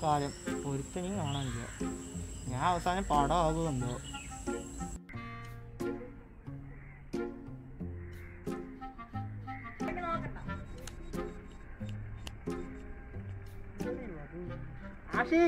കാലം ഒരുത്തനെയും കാണാനില്ല ഞാൻ അവസാനം പടമാകുമെന്തോ ആഷി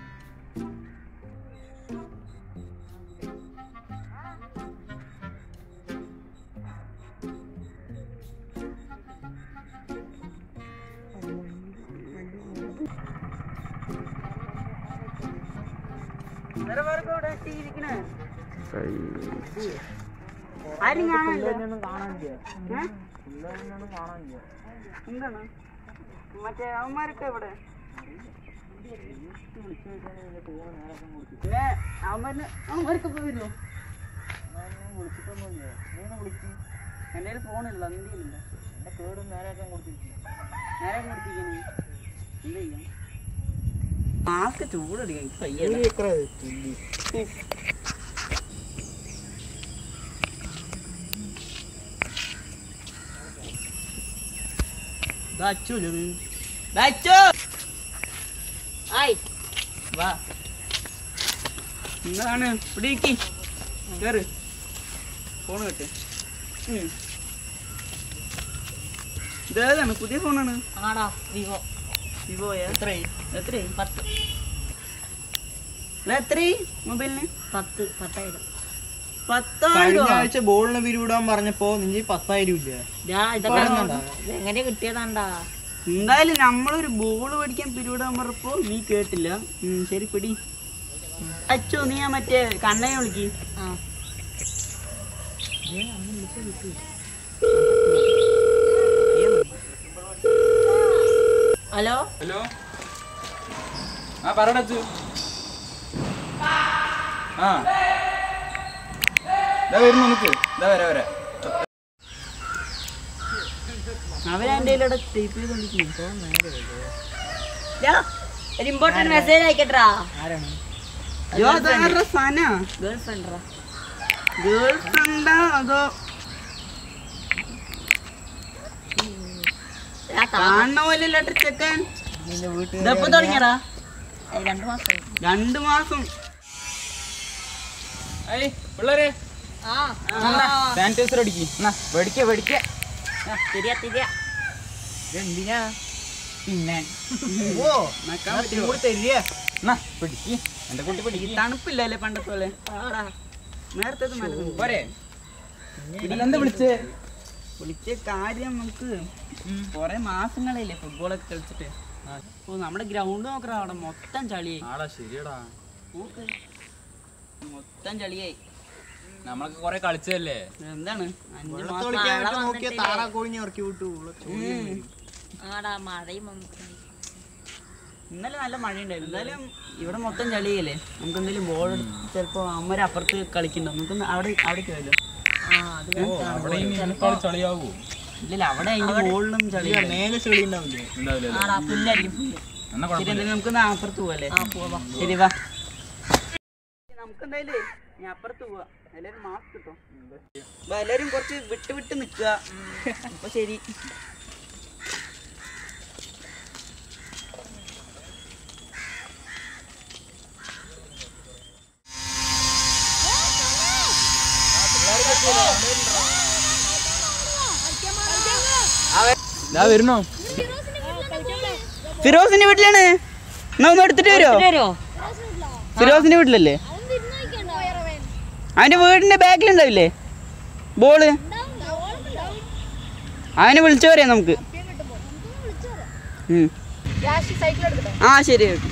ആരും കാണാനില്ല പിള്ളേരൊന്നും കാണാനില്ല ഏ? പിള്ളേരൊന്നും കാണാനില്ല എന്താണ് മറ്റേ അവന്മാരൊക്കെ എവിടെ പിന്നെ അവന്മാരിന് അവന്മാരൊക്കെ ഇപ്പൊ വരുമോ വിളിച്ചിട്ടൊന്നുമില്ല നീ ഒന്ന് വിളിക്കും എൻ്റെ കയ്യിൽ ഫോണില്ല എന്ത് ചെയ്യുന്നില്ല എന്റെ കേടും നേരെയാക്കാൻ കൊടുത്തിരിക്കും നേരെ കൊടുത്തിരിക്കണേ എന്ത് ചെയ്യാം മാസ്ക് ചൂടടിക്കാം ഇപ്പൊ വയ്യ. ദാച്ചു! ആയ്. വാ എന്താണ് ഇവിടെ ഇരിക്കി കേറ് ഫോൺ കിട്ട് ഇതേതാണ് പുതിയ ഫോണാണ് ആടാ വിവോ വിവോയാ എത്രയായി എത്രയായി പത്ത് ഇത് എത്രയായി മൊബൈലിന് പത്ത് പത്തായിരം പത്തായിരം കഴിഞ്ഞ ആഴ്ച ബോളിന് പിരിവിടാൻ പറഞ്ഞപ്പോ നിഞ്ചി പത്തായിരം ഇല്ല ഞാൻ ഇതൊക്കെ പറയുന്നുണ്ടോ? ഇത് എങ്ങനെ കിട്ടിയതാണ്ടാ എന്തായാലും നമ്മളൊരു ബോൾ പഠിക്കാൻ പിരിവിടാൻ പറഞ്ഞപ്പോ നീ കേട്ടില്ല ഉം, ശരി പിടി അച്ചോ നീ ആ മറ്റേ കണ്ണനെ വിളിക്ക് ആ ഹലോ ഹലോ ആ പറടച്ചു ആ ഇതാ വരുന്നു നമുക്ക് ഇതാ വരാ വരാ അവരെന്റെ കയ്യിലൂടെ ടൈപ്പ് ചെയ്തോണ്ടിരിക്കുന്നു ഒരു ഇമ്പോർട്ടന്റ് മെസ്സേജ് അയക്കട്ടാ ആരാണ് സന ഗേൾ ഫ്രണ്ടാ ഗേൾ ഫ്രണ്ടാ അതോ കാണുന്ന പോലെ ഇല്ലാട്ട് ചെക്കൻ നിന്റെ വീട്ടിൽ ഇതപ്പോ തുടങ്ങിയടാ രണ്ടു മാസം രണ്ടു മാസം ഏയ് പിള്ളേരെ ആ സാനിറ്റൈസർ അടിക്ക് എന്നാ വെടിക്ക വെടിക്ക ആ, തിരിയാ തിരിയാ എന്തിനാ പിന്നെ ഓ നക്കാൻ ഞാൻ പറ്റുമോ? കൂടി തരിക എന്നാ പിടിക്ക് എന്റെ കുട്ടി ഈ പിടിക്ക് തണുപ്പില്ലല്ലേ പണ്ടത്തെ പോലെ ആടാ നേരത്തെ നല്ല പോരെ എന്താ വിളിച്ചേ വിളിച്ച കാര്യം നമുക്ക് കൊറേ മാസങ്ങളായില്ലേ ഫുട്ബോളൊക്കെ കളിച്ചിട്ട് ഓ നമ്മുടെ ഗ്രൗണ്ട് നോക്കറ അവിടെ മൊത്തം ചളിയായി ആടാ ശരിയടാ നോക്ക് മൊത്തം ചളിയായി നമ്മളൊക്കെ കൊറേ കളിച്ചതല്ലേ എന്താണ് അഞ്ച് വെള്ളത്ത് മാസം കളിക്കാനായിട്ട് മഴ നോക്കിയ വന്നിട്ടില്ലേ? താറാക്കോഴിഞ്ഞ് ഇറക്കി വിട്ടു ഉള്ള ചോദ്യം ഉം. വരും. ആടാ മഴയും വന്നിട്ട് ഇന്നലെ നല്ല മഴ ഉണ്ടായിരുന്നു എന്തായാലും ഇവിടെ മൊത്തം ചളിയല്ലേ നമുക്ക് എന്തെങ്കിലും ബോൾ ചിലപ്പോ അമ്മര് അപ്പുറത്ത് കളിക്കണ്ടോ നമുക്ക് ഒന്ന് അവിടെ അവിടേക്ക് വല്ലോ ആ അത് അവിടെ ഇനിയിപ്പോൾ ചളിയാവൂ ഇല്ലല്ല അവിടെ അതിന്റെ മുകളിലും ചളി ഇല്ല, മേലെ ചെളി ഉണ്ടാവില്ലേ ഉണ്ടാവില്ല ആടാ പുല്ലായിരിക്കും പുല്ല് എന്നാ ശരി കുഴപ്പമില്ല എന്തായാലും നമുക്ക് അപ്പുറത്ത് പോവല്ലേ ആ പോവാ ശരി വാ നമുക്ക് എന്തായാലും ഞാൻ അപ്പുറത്ത് പോവാ എല്ലാരും മാസ്ക് കിട്ടോ എല്ലാരും കുറച്ച് വിട്ട് വിട്ട് നിക്കുക അപ്പൊ ശരി ഇതാ വരുന്നോ ഫിറോസിന്റെ വീട്ടിലാണ് എന്നാ ഒന്ന് എടുത്തിട്ട് വരുമോ വരുമോ ഫിറോസിന്റെ വീട്ടിലല്ലേ അവന്റെ വീടിന്റെ ബാക്കിലുണ്ടാവില്ലേ ബോള് അവനെ വിളിച്ചു പറയാം നമുക്ക് ഉം. ആ ശരി ഓക്കെ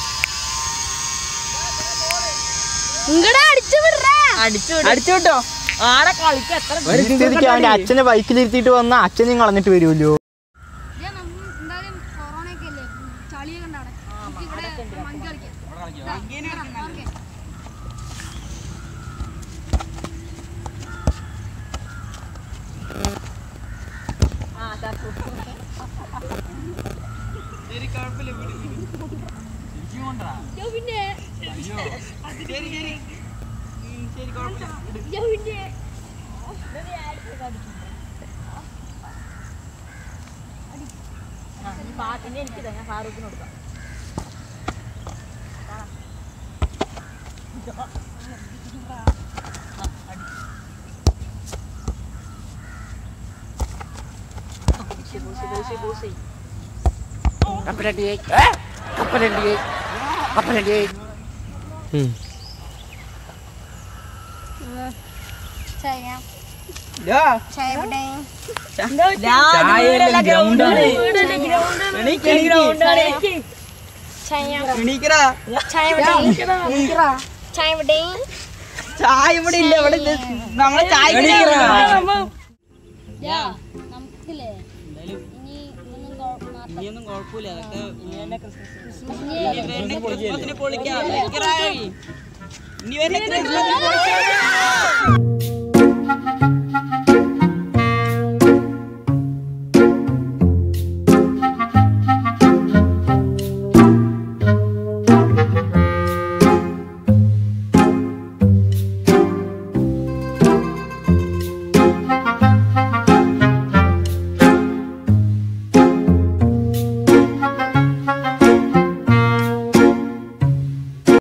അടിച്ചു വിട അടിച്ചു വിട്ടോ ആടെ കളിക്ക് എത്ര ഈ സ്ഥിതിക്ക് അവന്റെ അച്ഛനെ ബൈക്കിലിരുത്തിയിട്ട് വന്ന അച്ഛനെയും കളഞ്ഞിട്ട് വരുമല്ലോ ഞാൻ നമ്മ എന്തായാലും കൊറോണയൊക്കെ അല്ലേ ചളിയൊക്കെ ഉണ്ട് അവിടെ നമുക്ക് ഇവിടെ മങ്കി കളിക്കാം ഓക്കെ ആ തപ്പു ഞാൻ പിന്നെ ശരി ശരി ഉം, ശരി കുഴപ്പമില്ല ഞാൻ പിന്നെ ആ, ഈ പാട്ടിനെ എനിക്ക് തന്നെ ഫാറൂഖിന് കൊടുക്കാം ചെയ്യാം ഇതാ, ചായവിടെ എണീക്ക്, എണീക്ക്. ചെയ്യാം എണീക്കടാ ചായവിടെ ചായവിടെ ചായ ഇവിടെ ഇല്ല ഇവിടെ ഇത് നമ്മളെ ചായ നമുക്കില്ലേ ഇനി ഒന്നും കുഴപ്പമില്ല ഇനിയൊന്നും കുഴപ്പമില്ല അതൊക്കെ ഇനി വരുന്ന ക്രിസ്മസിന് പൊളിക്കാം എണീക്കടാ. ഇനി വരുന്ന ക്രിസ്മസിന് പൊളിക്കാം